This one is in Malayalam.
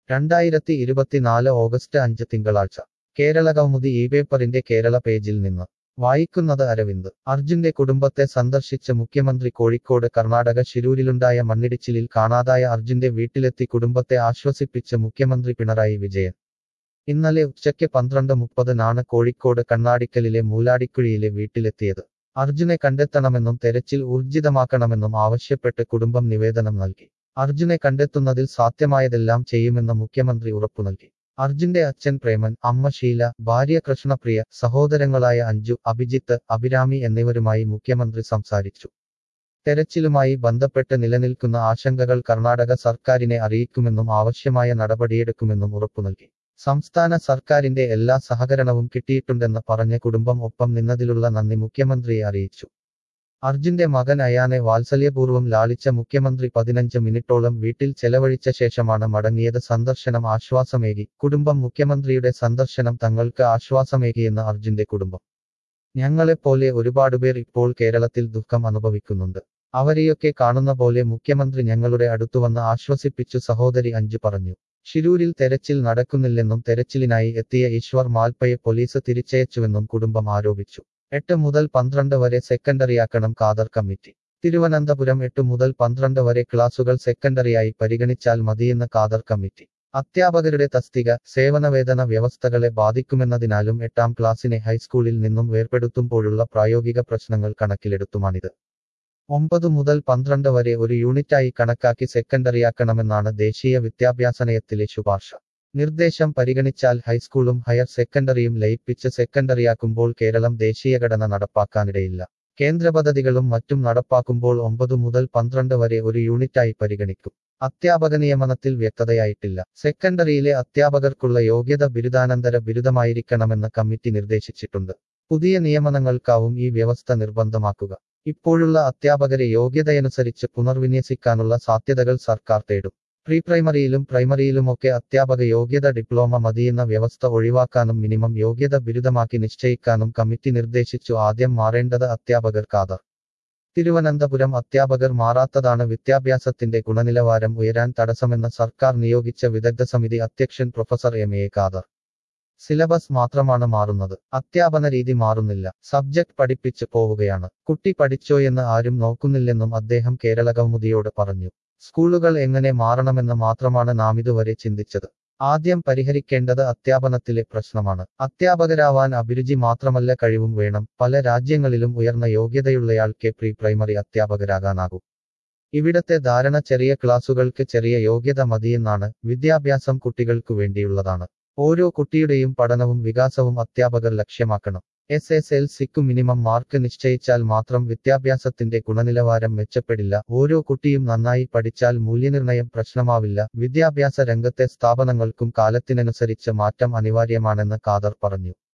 രണ്ടായിരത്തി ഇരുപത്തിനാല് ഓഗസ്റ്റ് അഞ്ച് തിങ്കളാഴ്ച കേരള കൗമുദി ഈ പേപ്പറിന്റെ കേരള പേജിൽ നിന്ന് വായിക്കുന്നത് അരവിന്ദ് അർജുന്റെ കുടുംബത്തെ സന്ദർശിച്ച മുഖ്യമന്ത്രി കോഴിക്കോട് കർണാടക ശിരൂരിലുണ്ടായ മണ്ണിടിച്ചിലിൽ കാണാതായ അർജുന്റെ വീട്ടിലെത്തി കുടുംബത്തെ ആശ്വസിപ്പിച്ച മുഖ്യമന്ത്രി പിണറായി വിജയൻ ഇന്നലെ ഉച്ചയ്ക്ക് പന്ത്രണ്ട് മുപ്പതിനാണ് കോഴിക്കോട് കണ്ണാടിക്കലിലെ മൂലാടിക്കുഴിയിലെ വീട്ടിലെത്തിയത് അർജുനെ കണ്ടെത്തണമെന്നും തെരച്ചിൽ ഊർജിതമാക്കണമെന്നും ആവശ്യപ്പെട്ട് കുടുംബം നിവേദനം നൽകി അർജുനെ കണ്ടെത്തുന്നതിൽ സാധ്യമായതെല്ലാം ചെയ്യുമെന്ന് മുഖ്യമന്ത്രി ഉറപ്പു നൽകി അർജുന്റെ അച്ഛൻ പ്രേമൻ അമ്മ ഷീല ഭാര്യ കൃഷ്ണപ്രിയ സഹോദരങ്ങളായ അഞ്ജു അഭിജിത്ത് അഭിരാമി എന്നിവരുമായി മുഖ്യമന്ത്രി സംസാരിച്ചു തെരച്ചിലുമായി ബന്ധപ്പെട്ട് നിലനിൽക്കുന്ന ആശങ്കകൾ കർണാടക സർക്കാരിനെ അറിയിക്കുമെന്നും ആവശ്യമായ നടപടിയെടുക്കുമെന്നും ഉറപ്പു നൽകി സംസ്ഥാന സർക്കാരിന്റെ എല്ലാ സഹകരണവും കിട്ടിയിട്ടുണ്ടെന്ന് പറഞ്ഞ കുടുംബം ഒപ്പം നിന്നതിലുള്ള നന്ദി മുഖ്യമന്ത്രിയെ അറിയിച്ചു അർജുന്റെ മകൻ അയാനെ വാത്സല്യപൂർവ്വം ലാളിച്ച മുഖ്യമന്ത്രി പതിനഞ്ച് മിനിറ്റോളം വീട്ടിൽ ചെലവഴിച്ച ശേഷമാണ് മടങ്ങിയത് സന്ദർശനം ആശ്വാസമേകി കുടുംബം മുഖ്യമന്ത്രിയുടെ സന്ദർശനം തങ്ങൾക്ക് ആശ്വാസമേകിയെന്ന് അർജുന്റെ കുടുംബം ഞങ്ങളെപ്പോലെ ഒരുപാടുപേർ ഇപ്പോൾ കേരളത്തിൽ ദുഃഖം അനുഭവിക്കുന്നുണ്ട് അവരെയൊക്കെ കാണുന്ന പോലെ മുഖ്യമന്ത്രി ഞങ്ങളുടെ അടുത്തുവന്ന് ആശ്വസിപ്പിച്ചു സഹോദരി അഞ്ചു പറഞ്ഞു ഷിരൂരിൽ തെരച്ചിൽ നടക്കുന്നില്ലെന്നും തെരച്ചിലിനായി എത്തിയ ഈശ്വർ മാൽപ്പയെ പോലീസ് തിരിച്ചയച്ചുവെന്നും കുടുംബം ആരോപിച്ചു എട്ട് മുതൽ പന്ത്രണ്ട് വരെ സെക്കൻഡറിയാക്കണം കാദർ കമ്മിറ്റി തിരുവനന്തപുരം എട്ട് മുതൽ പന്ത്രണ്ട് വരെ ക്ലാസുകൾ സെക്കൻഡറിയായി പരിഗണിച്ചാൽ മതിയെന്ന് കാദർ കമ്മിറ്റി അധ്യാപകരുടെ തസ്തിക സേവനവേതന വ്യവസ്ഥകളെ ബാധിക്കുമെന്നതിനാലും എട്ടാം ക്ലാസ്സിനെ ഹൈസ്കൂളിൽ നിന്നും വേർപെടുത്തുമ്പോഴുള്ള പ്രായോഗിക പ്രശ്നങ്ങൾ കണക്കിലെടുത്തുമാണിത് ഒമ്പത് മുതൽ പന്ത്രണ്ട് വരെ ഒരു യൂണിറ്റായി കണക്കാക്കി സെക്കൻഡറിയാക്കണമെന്നാണ് ദേശീയ വിദ്യാഭ്യാസ നയത്തിലെ ശുപാർശ നിർദ്ദേശം പരിഗണിച്ചാൽ ഹൈസ്കൂളും ഹയർ സെക്കൻഡറിയും ലയിപ്പിച്ച് സെക്കൻഡറിയാക്കുമ്പോൾ കേരളം ദേശീയഘടന നടപ്പാക്കാനിടയില്ല കേന്ദ്ര പദ്ധതികളും മറ്റും നടപ്പാക്കുമ്പോൾ ഒമ്പത് മുതൽ പന്ത്രണ്ട് വരെ ഒരു യൂണിറ്റായി പരിഗണിക്കും അധ്യാപക നിയമനത്തിൽ വ്യക്തതയായിട്ടില്ല സെക്കൻഡറിയിലെ അധ്യാപകർക്കുള്ള യോഗ്യത ബിരുദാനന്തര ബിരുദമായിരിക്കണമെന്ന് കമ്മിറ്റി നിർദ്ദേശിച്ചിട്ടുണ്ട് പുതിയ നിയമനങ്ങൾക്കാവും ഈ വ്യവസ്ഥ നിർബന്ധമാക്കുക ഇപ്പോഴുള്ള അധ്യാപകരെ യോഗ്യതയനുസരിച്ച് പുനർവിന്യസിക്കാനുള്ള സാധ്യതകൾ സർക്കാർ തേടും പ്രീ പ്രൈമറിയിലും പ്രൈമറിയിലുമൊക്കെ അധ്യാപക യോഗ്യത ഡിപ്ലോമ മതിയെന്ന വ്യവസ്ഥ ഒഴിവാക്കാനും മിനിമം യോഗ്യത ബിരുദമാക്കി നിശ്ചയിക്കാനും കമ്മിറ്റി നിർദ്ദേശിച്ചു ആദ്യം മാറേണ്ടത് അധ്യാപകർ കാതർ തിരുവനന്തപുരം അധ്യാപകർ മാറാത്തതാണ് വിദ്യാഭ്യാസത്തിന്റെ ഗുണനിലവാരം ഉയരാൻ തടസ്സമെന്ന് സർക്കാർ നിയോഗിച്ച വിദഗ്ധ സമിതി അധ്യക്ഷൻ professor M A Kader syllabus മാത്രമാണ് മാറുന്നത് അധ്യാപന രീതി മാറുന്നില്ല സബ്ജക്ട് പഠിപ്പിച്ച് പോവുകയാണ് കുട്ടി പഠിച്ചോയെന്ന് ആരും നോക്കുന്നില്ലെന്നും അദ്ദേഹം കേരള കൗമുദിയോട് പറഞ്ഞു സ്കൂളുകൾ എങ്ങനെ മാറണമെന്ന് മാത്രമാണ് നാം ഇതുവരെ ചിന്തിച്ചത് ആദ്യം പരിഹരിക്കേണ്ടത് അധ്യാപനത്തിലെ പ്രശ്നമാണ് അധ്യാപകരാവാൻ അഭിരുചി മാത്രമല്ല കഴിവും വേണം പല രാജ്യങ്ങളിലും ഉയർന്ന യോഗ്യതയുള്ളയാൾക്ക് പ്രീ പ്രൈമറി അധ്യാപകരാകാനാകൂ ഇവിടത്തെ ധാരണ ചെറിയ ക്ലാസുകൾക്ക് ചെറിയ യോഗ്യത മതിയെന്നാണ് വിദ്യാഭ്യാസം കുട്ടികൾക്കു വേണ്ടിയുള്ളതാണ് ഓരോ കുട്ടിയുടെയും പഠനവും വികാസവും അധ്യാപകർ ലക്ഷ്യമാക്കണം എസ് എസ് എൽ സിക്കു മിനിമം മാർക്ക് നിശ്ചയിച്ചാൽ മാത്രം വിദ്യാഭ്യാസത്തിന്റെ ഗുണനിലവാരം മെച്ചപ്പെടില്ല ഓരോ കുട്ടിയും നന്നായി പഠിച്ചാൽ മൂല്യനിർണയം പ്രശ്നമാവില്ല വിദ്യാഭ്യാസ രംഗത്തെ സ്ഥാപനങ്ങൾക്കും കാലത്തിനനുസരിച്ച് മാറ്റം അനിവാര്യമാണെന്ന് കാദർ പറഞ്ഞു